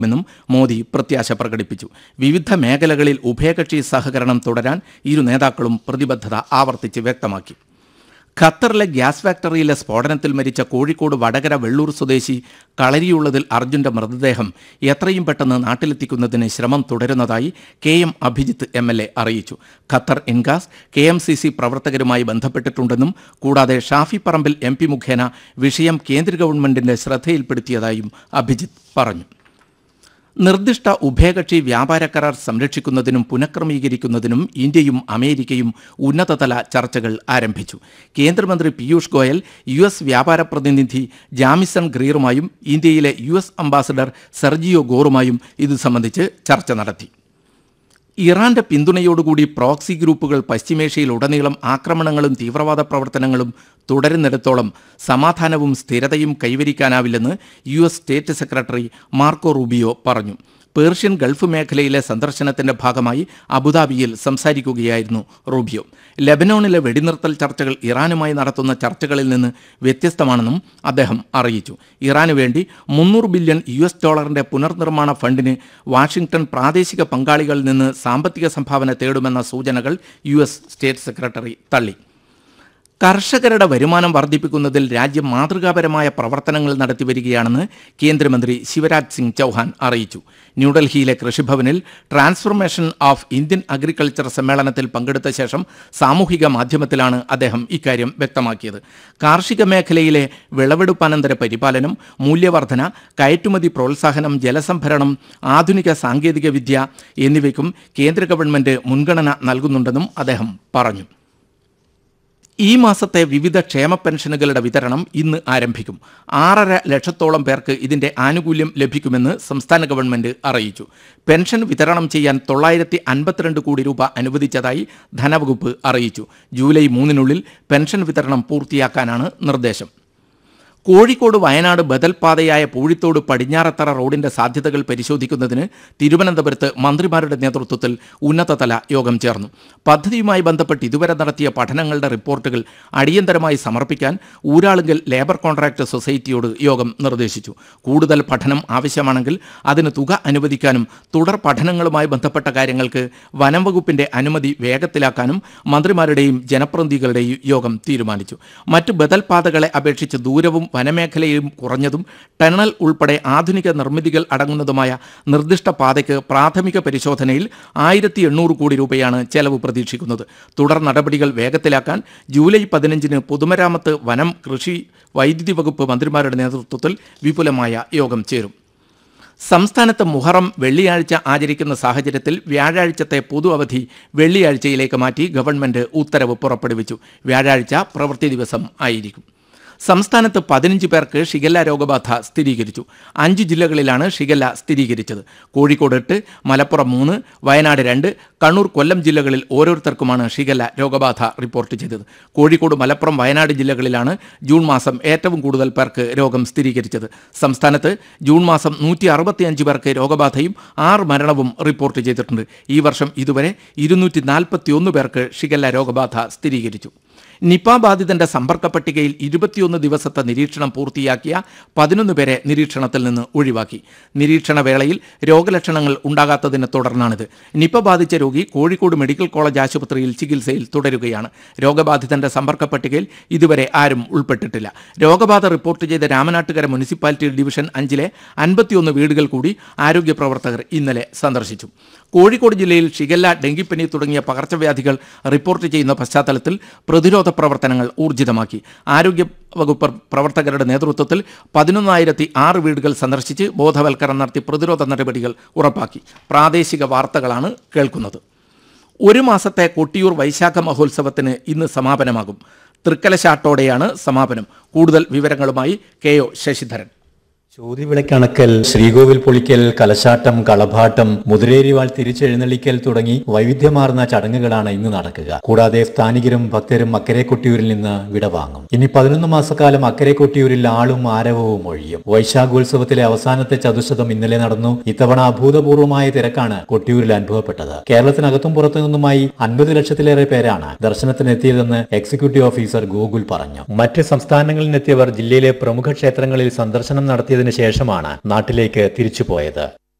മെന്നും മോദി പ്രത്യാശ പ്രകടിപ്പിച്ചു വിവിധ മേഖലകളിൽ ഉഭയകക്ഷി സഹകരണം തുടരാൻ ഇരു നേതാക്കളും പ്രതിബദ്ധത ആവർത്തിച്ച് വ്യക്തമാക്കി ഖത്തറിലെ ഗ്യാസ് ഫാക്ടറിയിലെ സ്ഫോടനത്തിൽ മരിച്ച കോഴിക്കോട് വടകര വെള്ളൂർ സ്വദേശി കളരിയുള്ളതിൽ അർജുന്റെ മൃതദേഹം എത്രയും പെട്ടെന്ന് നാട്ടിലെത്തിക്കുന്നതിന് ശ്രമം തുടരുന്നതായി K M Abhijith M L A അറിയിച്ചു ഖത്തർ ഇൻഗാസ് കെ എം സി സി പ്രവർത്തകരുമായി ബന്ധപ്പെട്ടിട്ടുണ്ടെന്നും കൂടാതെ ഷാഫി പറമ്പിൽ എം പി മുഖേന വിഷയം കേന്ദ്ര ഗവൺമെന്റിന്റെ ശ്രദ്ധയിൽപ്പെടുത്തിയതായും അഭിജിത്ത് പറഞ്ഞു നിർദ്ദിഷ്ട ഉഭയകക്ഷി വ്യാപാര കരാർ സംരക്ഷിക്കുന്നതിനും പുനഃക്രമീകരിക്കുന്നതിനും ഇന്ത്യയും അമേരിക്കയും ഉന്നതതല ചർച്ചകൾ ആരംഭിച്ചു കേന്ദ്രമന്ത്രി പീയൂഷ് ഗോയൽ യു എസ് വ്യാപാര പ്രതിനിധി ജാമിസൺ ഗ്രീറുമായും ഇന്ത്യയിലെ യു എസ് അംബാസഡർ സെർജിയോ ഗോറുമായും ഇത് സംബന്ധിച്ച് ചർച്ച നടത്തി ഇറാന്റെ പിന്തുണയോടുകൂടി പ്രോക്സി ഗ്രൂപ്പുകൾ പശ്ചിമേഷ്യയിൽ ഉടനീളം ആക്രമണങ്ങളും തീവ്രവാദ പ്രവർത്തനങ്ങളും തുടരുന്നിടത്തോളം സമാധാനവും സ്ഥിരതയും കൈവരിക്കാനാവില്ലെന്ന് U S state secretary Marco Rubio പറഞ്ഞു പേർഷ്യൻ ഗൾഫ് മേഖലയിലെ സന്ദർശനത്തിന്റെ ഭാഗമായി അബുദാബിയിൽ സംസാരിക്കുകയായിരുന്നു റൂബിയോ ലെബനോണിലെ വെടിനിർത്തൽ ചർച്ചകൾ ഇറാനുമായി നടത്തുന്ന ചർച്ചകളിൽ നിന്ന് വ്യത്യസ്തമാണെന്നും അദ്ദേഹം അറിയിച്ചു ഇറാനു വേണ്ടി മുന്നൂറ് ബില്യൺ യു എസ് ഡോളറിന്റെ പുനർനിർമ്മാണ ഫണ്ടിന് വാഷിംഗ്ടൺ പ്രാദേശിക പങ്കാളികളിൽ നിന്ന് സാമ്പത്തിക സംഭാവന തേടുമെന്ന സൂചനകൾ യു എസ് സ്റ്റേറ്റ് സെക്രട്ടറി തള്ളി കർഷകരുടെ വരുമാനം വർദ്ധിപ്പിക്കുന്നതിൽ രാജ്യം മാതൃകാപരമായ പ്രവർത്തനങ്ങൾ നടത്തി വരികയാണെന്ന് കേന്ദ്രമന്ത്രി ശിവരാജ് സിംഗ് ചൗഹാൻ അറിയിച്ചു ന്യൂഡൽഹിയിലെ കൃഷിഭവനിൽ ട്രാൻസ്ഫോർമേഷൻ ഓഫ് ഇന്ത്യൻ അഗ്രികൾച്ചർ സമ്മേളനത്തിൽ പങ്കെടുത്ത ശേഷം സാമൂഹിക മാധ്യമത്തിലാണ് അദ്ദേഹം ഇക്കാര്യം വ്യക്തമാക്കിയത് കാർഷിക മേഖലയിലെ വിളവെടുപ്പാനന്തര പരിപാലനം മൂല്യവർധന കയറ്റുമതി പ്രോത്സാഹനം ജലസംഭരണം ആധുനിക സാങ്കേതിക വിദ്യ എന്നിവയ്ക്കും കേന്ദ്ര ഗവൺമെന്റ് മുൻഗണന നൽകുന്നുണ്ടെന്നും അദ്ദേഹം പറഞ്ഞു ഈ മാസത്തെ വിവിധ ക്ഷേമ പെൻഷനുകളുടെ വിതരണം ഇന്ന് ആരംഭിക്കും ആറര ലക്ഷത്തോളം പേർക്ക് ഇതിന്റെ ആനുകൂല്യം ലഭിക്കുമെന്ന് സംസ്ഥാന ഗവൺമെന്റ് അറിയിച്ചു പെൻഷൻ വിതരണം ചെയ്യാൻ തൊള്ളായിരത്തി അൻപത്തിരണ്ട് കോടി രൂപ അനുവദിച്ചതായി ധനവകുപ്പ് അറിയിച്ചു ജൂലൈ മൂന്നിനുള്ളിൽ പെൻഷൻ വിതരണം പൂർത്തിയാക്കാനാണ് നിർദ്ദേശം കോഴിക്കോട് വയനാട് ബദൽ പാതയായ പൂഴിത്തോട് പടിഞ്ഞാറത്തറ റോഡിന്റെ സാധ്യതകൾ പരിശോധിക്കുന്നതിന് തിരുവനന്തപുരത്ത് മന്ത്രിമാരുടെ നേതൃത്വത്തിൽ ഉന്നതതല യോഗം ചേർന്നു പദ്ധതിയുമായി ബന്ധപ്പെട്ട് ഇതുവരെ നടത്തിയ പഠനങ്ങളുടെ റിപ്പോർട്ടുകൾ അടിയന്തരമായി സമർപ്പിക്കാൻ ഊരാളുങ്കൽ ലേബർ കോൺട്രാക്ട് സൊസൈറ്റിയോട് യോഗം നിർദ്ദേശിച്ചു കൂടുതൽ പഠനം ആവശ്യമാണെങ്കിൽ അതിന് തുക അനുവദിക്കാനും തുടർ പഠനങ്ങളുമായി ബന്ധപ്പെട്ട കാര്യങ്ങൾക്ക് വനം വകുപ്പിന്റെ അനുമതി വേഗത്തിലാക്കാനും മന്ത്രിമാരുടെയും ജനപ്രതിനിധികളുടെയും യോഗം തീരുമാനിച്ചു മറ്റ് ബദൽ പാതകളെ അപേക്ഷിച്ച് ദൂരവും വനമേഖലയും കുറഞ്ഞതും ടണൽ ഉൾപ്പെടെ ആധുനിക നിർമ്മിതികൾ അടങ്ങുന്നതുമായ നിർദ്ദിഷ്ട പാതയ്ക്ക് പ്രാഥമിക പരിശോധനയിൽ ആയിരത്തി എണ്ണൂറ് കോടി രൂപയാണ് ചെലവ് പ്രതീക്ഷിക്കുന്നത് തുടർ നടപടികൾ വേഗത്തിലാക്കാൻ ജൂലൈ പതിനഞ്ചിന് പൊതുമരാമത്ത് വനം കൃഷി വൈദ്യുതി വകുപ്പ് മന്ത്രിമാരുടെ നേതൃത്വത്തിൽ വിപുലമായ യോഗം ചേരും സംസ്ഥാനത്ത് മുഹറം വെള്ളിയാഴ്ച ആചരിക്കുന്ന സാഹചര്യത്തിൽ വ്യാഴാഴ്ചത്തെ പൊതു അവധി വെള്ളിയാഴ്ചയിലേക്ക് മാറ്റി ഗവൺമെന്റ് ഉത്തരവ് പുറപ്പെടുവിച്ചു വ്യാഴാഴ്ച പ്രവൃത്തി ദിവസം ആയിരിക്കും സംസ്ഥാനത്ത് പതിനഞ്ച് പേർക്ക് ഷിഗല്ല രോഗബാധ സ്ഥിരീകരിച്ചു അഞ്ച് ജില്ലകളിലാണ് ഷിഗല്ല സ്ഥിരീകരിച്ചത് കോഴിക്കോട് എട്ട് മലപ്പുറം മൂന്ന് വയനാട് രണ്ട് കണ്ണൂർ കൊല്ലം ജില്ലകളിൽ ഓരോരുത്തർക്കുമാണ് ഷിഗല്ല രോഗബാധ റിപ്പോർട്ട് ചെയ്തത് കോഴിക്കോട് മലപ്പുറം വയനാട് ജില്ലകളിലാണ് ജൂൺ മാസം ഏറ്റവും കൂടുതൽ പേർക്ക് രോഗം സ്ഥിരീകരിച്ചത് സംസ്ഥാനത്ത് ജൂൺ മാസം നൂറ്റി അറുപത്തിയഞ്ച് പേർക്ക് രോഗബാധയും ആറ് മരണവും റിപ്പോർട്ട് ചെയ്തിട്ടുണ്ട് ഈ വർഷം ഇതുവരെ ഇരുന്നൂറ്റി നാൽപ്പത്തിയൊന്ന് പേർക്ക് ഷിഗല്ല രോഗബാധ സ്ഥിരീകരിച്ചു നിപ ബാധിതന്റെ സമ്പർക്ക പട്ടികയിൽ ഇരുപത്തിയൊന്ന് ദിവസത്തെ നിരീക്ഷണം പൂർത്തിയാക്കിയ പതിനൊന്ന് പേരെ നിരീക്ഷണത്തിൽ നിന്ന് ഒഴിവാക്കി നിരീക്ഷണ വേളയിൽ രോഗലക്ഷണങ്ങൾ ഉണ്ടാകാത്തതിനെ തുടർന്നാണിത് നിപ ബാധിച്ച രോഗി കോഴിക്കോട് മെഡിക്കൽ കോളേജ് ആശുപത്രിയിൽ ചികിത്സയിൽ തുടരുകയാണ് രോഗബാധിതന്റെ സമ്പർക്ക പട്ടികയിൽ ഇതുവരെ ആരും ഉൾപ്പെട്ടിട്ടില്ല രോഗബാധ റിപ്പോർട്ട് ചെയ്ത രാമനാട്ടുകര മുനിസിപ്പാലിറ്റി ഡിവിഷൻ അഞ്ചിലെ അൻപത്തിയൊന്ന് വീടുകൾ കൂടി ആരോഗ്യ പ്രവർത്തകർ ഇന്നലെ സന്ദർശിച്ചു കോഴിക്കോട് ജില്ലയിൽ ഷിഗല്ല ഡെങ്കിപ്പനി തുടങ്ങിയ പകർച്ചവ്യാധികൾ റിപ്പോർട്ട് ചെയ്യുന്ന പശ്ചാത്തലത്തിൽ പ്രതിരോധ പ്രവർത്തനങ്ങൾ ഊർജിതമാക്കി ആരോഗ്യ വകുപ്പ് പ്രവർത്തകരുടെ നേതൃത്വത്തിൽ പതിനൊന്നായിരത്തി ആറ് വീടുകൾ സന്ദർശിച്ച് ബോധവൽക്കരണം നടത്തി പ്രതിരോധ നടപടികൾ ഉറപ്പാക്കി പ്രാദേശിക വാർത്തകളാണ് കേൾക്കുന്നത് ഒരു മാസത്തെ കൊട്ടിയൂർ വൈശാഖ മഹോത്സവത്തിന് ഇന്ന് സമാപനമാകും തൃക്കലശാട്ടോടെയാണ് സമാപനം കൂടുതൽ വിവരങ്ങളുമായി കെ ഒ ശശിധരൻ ചോതിവിളക്കണക്കൽ ശ്രീകോവിൽ പൊളിക്കൽ കലശാട്ടം കളഭാട്ടം മുതിരേരിവാൾ തിരിച്ചെഴുന്നള്ളിക്കൽ തുടങ്ങി വൈവിധ്യമാർന്ന ചടങ്ങുകളാണ് ഇന്ന് നടക്കുക കൂടാതെ സ്ഥാനികരും ഭക്തരും അക്കരെ കൊട്ടിയൂരിൽ നിന്ന് വിടവാങ്ങും ഇനി പതിനൊന്ന് മാസക്കാലം അക്കരെ കൊട്ടിയൂരിൽ ആളും ആരവവും ഒഴിയും വൈശാഖോത്സവത്തിലെ അവസാനത്തെ ചതുശതം ഇന്നലെ നടന്നു ഇത്തവണ അഭൂതപൂർവമായ തിരക്കാണ് കൊട്ടിയൂരിൽ അനുഭവപ്പെട്ടത് കേരളത്തിനകത്തും പുറത്തു നിന്നുമായി അൻപത് ലക്ഷത്തിലേറെ പേരാണ് ദർശനത്തിനെത്തിയതെന്ന് എക്സിക്യൂട്ടീവ് ഓഫീസർ ഗോകുൽ പറഞ്ഞു മറ്റ് സംസ്ഥാനങ്ങളിൽ നിന്നെത്തിയവർ ജില്ലയിലെ പ്രമുഖ ക്ഷേത്രങ്ങളിൽ സന്ദർശനം നടത്തിയതിനു ശേഷമാണ് നാട്ടിലേക്ക് തിരിച്ചുപോയത്